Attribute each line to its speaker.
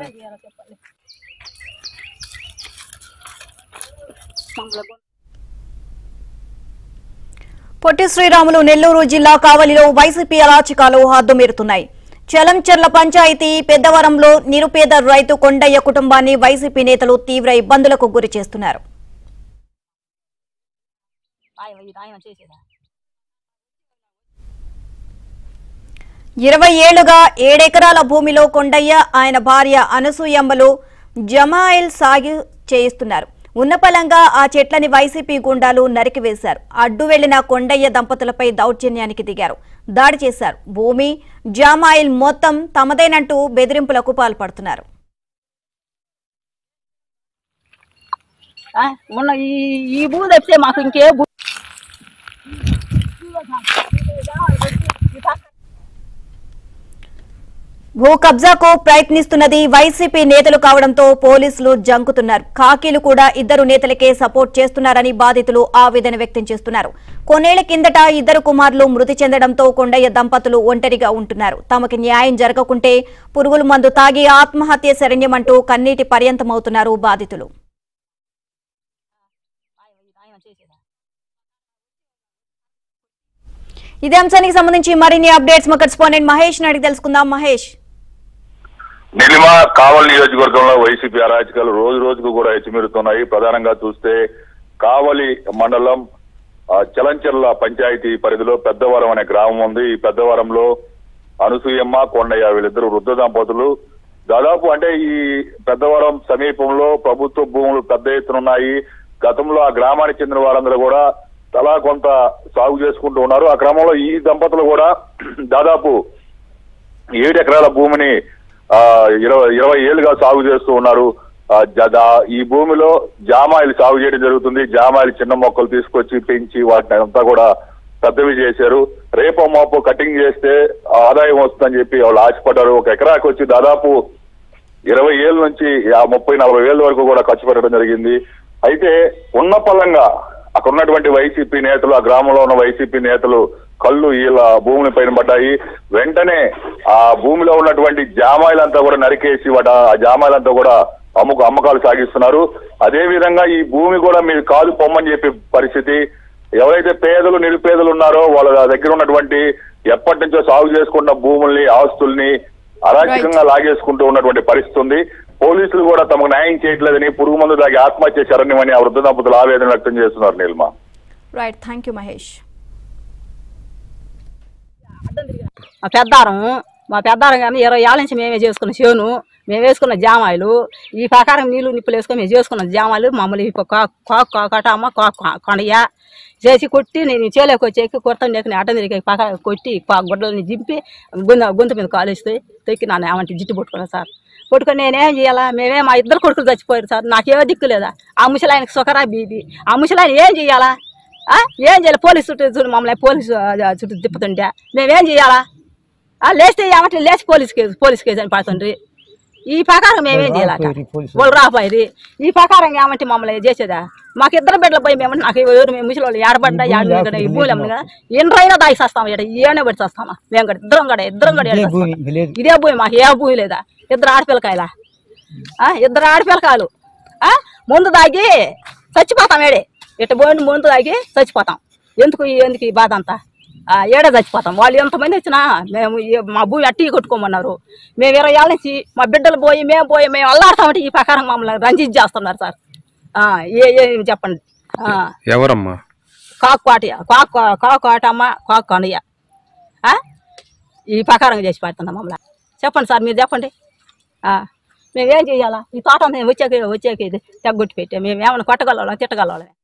Speaker 1: పొట్టి శ్రీరాములు నెల్లూరు జిల్లా కావలిలో వైసీపీ అరాచకాలు హద్దుమీరుతున్నాయి చలంచెర్ల పంచాయతీ పెద్దవరంలో నిరుపేద రైతు కొండయ్య కుటుంబాన్ని వైసీపీ నేతలు తీవ్ర ఇబ్బందులకు గురి చేస్తున్నారు ఇరవై ఏళ్లుగా ఏడెకరాల భూమిలో కొండయ్య ఆయన భార్య అనసూయమ్మలు జమాయిల్ సాగు చేయిస్తున్నారు ఉన్నపలంగా ఆ చెట్లని వైసీపీ గుండాలు నరికివేశారు అడ్డు వెళ్లిన కొండయ్య దంపతులపై దౌర్జన్యానికి దిగారు దాడి చేశారు భూమి జామాయిల్ మొత్తం తమదేనంటూ బెదిరింపులకు పాల్పడుతున్నారు
Speaker 2: ఆ, మొన్న ఈ ఈ భూ తప్పితే మాకు ఇంకే భూ
Speaker 1: భూ కబ్జాకు ప్రయత్నిస్తున్నది వైసీపీ నేతలు కావడంతో పోలీసులు జంకుతున్నారు కాకీలు కూడా ఇద్దరు నేతలకే సపోర్ట్ చేస్తున్నారని బాధితులు ఆవేదన వ్యక్తం చేస్తున్నారు కొన్నేళ్ల కిందట ఇద్దరు కుమారులు మృతి చెందడంతో కొండయ్య దంపతులు ఒంటరిగా ఉంటున్నారు తమకి న్యాయం జరగకుంటే పురుగుల మందు తాగి ఆత్మహత్య శరణ్యమంటూ కన్నీటి పర్యంతమవుతున్నారు బాధితులు ఇదే అంశానికి సంబంధించి మరిన్ని అప్డేట్స్ మా కరెస్పాండెంట్ మహేష్ అడిగి తెలుసుకుందాం మహేష్
Speaker 3: నిలిమ కావల్ నియోజకవర్గంలో వైసీపీ అరాచకాలు రోజు రోజుకు కూడా హెచ్చుమీరుతున్నాయి ప్రధానంగా చూస్తే కావలి మండలం ఆ, చలంచెర్ల పంచాయతీ పరిధిలో పెద్దవరం అనే గ్రామం ఉంది ఈ పెద్దవరంలో అనసూయమ్మ కొండయ్య వీళ్ళిద్దరు వృద్ధ దంపతులు దాదాపు అంటే ఈ పెద్దవరం సమీపంలో ప్రభుత్వ భూములు పెద్ద ఎత్తున ఉన్నాయి గతంలో ఆ గ్రామానికి చెందిన వారందరూ కూడా తలా కొంత సాగు చేసుకుంటూ ఉన్నారు ఆ క్రమంలో ఈ దంపతులు కూడా దాదాపు ఏడు ఎకరాల భూమిని ఆ ఇరవై ఇరవై ఏళ్ళుగా సాగు చేస్తూ ఉన్నారు ఆ, జ- దా- ఈ భూమిలో జామాయిలు సాగు చేయడం జరుగుతుంది జామాయిలు చిన్న మొక్కలు తీసుకొచ్చి పెంచి వాటిని అంతా కూడా పెద్దవి చేశారు రేపో మాపో కటింగ్ చేస్తే ఆదాయం వస్తుందని చెప్పి వాళ్ళు ఆశపడ్డారు ఒక ఎకరాకి వచ్చి దాదాపు ఇరవై ఏళ్ళ నుంచి ఆ ముప్పై నలభై వేల వరకు కూడా ఖర్చు పెట్టడం జరిగింది అయితే ఉన్న పలంగా అక్కడ ఉన్నటువంటి వైసీపీ నేతలు ఆ గ్రామంలో ఉన్న వైసీపీ నేతలు కళ్ళు వీళ్ళ భూముల పైన పడ్డాయి వెంటనే ఆ భూమిలో ఉన్నటువంటి జామాయిలంతా కూడా నరికేసి వాటి ఆ జామాయిలంతా కూడా అమ్ముకు అమ్మకాలు సాగిస్తున్నారు అదే విధంగా ఈ భూమి కూడా మీరు కాదు పొమ్మని చెప్పే పరిస్థితి ఎవరైతే పేదలు నిరుపేదలు ఉన్నారో వాళ్ళ దగ్గర ఉన్నటువంటి ఎప్పటి నుంచో సాగు చేసుకున్న భూముల్ని ఆస్తుల్ని అరాచకంగా లాగేసుకుంటూ ఉన్నటువంటి పరిస్థితి ఉంది పోలీసులు కూడా తమకు న్యాయం చేయట్లేదని పురుగు మందు దాగి ఆత్మహత్య శరణ్యమని ఆ వృద్ధ దంపతులు ఆవేదన వ్యక్తం చేస్తున్నారు నీల్మా
Speaker 1: రైట్ థ్యాంక్ యూ మహేష్
Speaker 2: మా పెద్దారం మా పెద్దారం కానీ ఇరవై ఏళ్ళ నుంచి మేమే చేసుకున్న చేను మేము వేసుకున్న జామాయిలు ఈ ప్రకారం నీళ్లు నిప్పులు వేసుకొని మేము చేసుకున్న జామాయిలు మమ్మల్ని కాకటమ్మ కొండయ్య చేసి కొట్టి నేను చేలోకి వచ్చేకి కొడతాను నేను అడ్డం తిరిగి పక్క కొట్టి పా- గుడ్డలని దింపి గుంత గుంత మీద కాలేస్తే తొక్కి నన్ను ఏమంటే జిట్టు పట్టుకున్నాను సార్ పట్టుకొని నేనేం చేయాలా మేమే మా ఇద్దరు కొడుకులు చచ్చిపోయారు సార్ నాకేమో దిక్కు లేదా ఆ ముసలాయనకి సుఖరా బీబీ ఆ ముసలాయన ఏం చేయాలా ఆ? ఏం చేయాలి పోలీసు చుట్టూ చూడు మమ్మల్ని పోలీసు ఆ, చుట్టూ తిప్పుతుంటే మేమేం చేయాలా ఆ, లేస్తే ఏమంటే లేచి పోలీస్ కేసు పోలీస్ కేసు అని పడుతుండ్రి ఈ ప్రకారం మేమేం చేయాలట వాళ్ళు రాపోయి ఈ ప్రకారం ఏమంటే మమ్మల్ని చేసేదా మాకు ఇద్దరు బిడ్డలు పోయి మేము నాకు ఎవరు మేము ముసలి వాళ్ళు ఏడబడ్డా ఏడ ఈ భూములు అమ్మిన కదా ఎండ్రైనా దాగి చేస్తాం ఇక్కడ ఏనే పడి చేస్తామా మేము కూడా ఇద్దరం కూడా ఇద్దరం కూడా ఈడ చేస్తాం. ఇదే భూమి మాకు ఏ భూమి లేదా ఇద్దరు ఆడపిల్లకాయలా ఆ, ఇద్దరు ఆడపిల్లకాయలు ఆ, ముందు దాగి చచ్చిపోతాం ఏడే ఇట్ట పోయిన ముందు దాగి చచ్చిపోతాం ఎందుకు ఈ- ఎందుకు ఈ బాధ అంతా ఆ, ఏడే చచ్చిపోతాం వాళ్ళు ఎంతమంది వచ్చినా మేము ఈ- మా భూమి అట్టి కొట్టుకోమన్నారు మేము ఇరవై ఏళ్ళ నుంచి మా బిడ్డలు పోయి మేము పోయి మేము అల్లాడతామంటే ఈ ప్రకారం మమ్మల్ని రంజిత్ చేస్తున్నారు సార్ ఆ, ఏ ఏ చెప్పండి ఆ,
Speaker 4: ఎవరమ్మా
Speaker 2: కాకు కాటయ్య కాకు కాకు కాటమ్మ కాకు కనయ్య ఆ? ఈ ప్రకారం చేసి పెడుతున్నాం మమ్మల్ని చెప్పండి సార్ మీరు చెప్పండి ఆ, మేమేం చేయాలా ఈ తోట మేము వచ్చాక వచ్చాక ఇది తెగ్గొట్టి పెట్టాం మేము ఏమైనా కొట్టగలం తిట్టగలం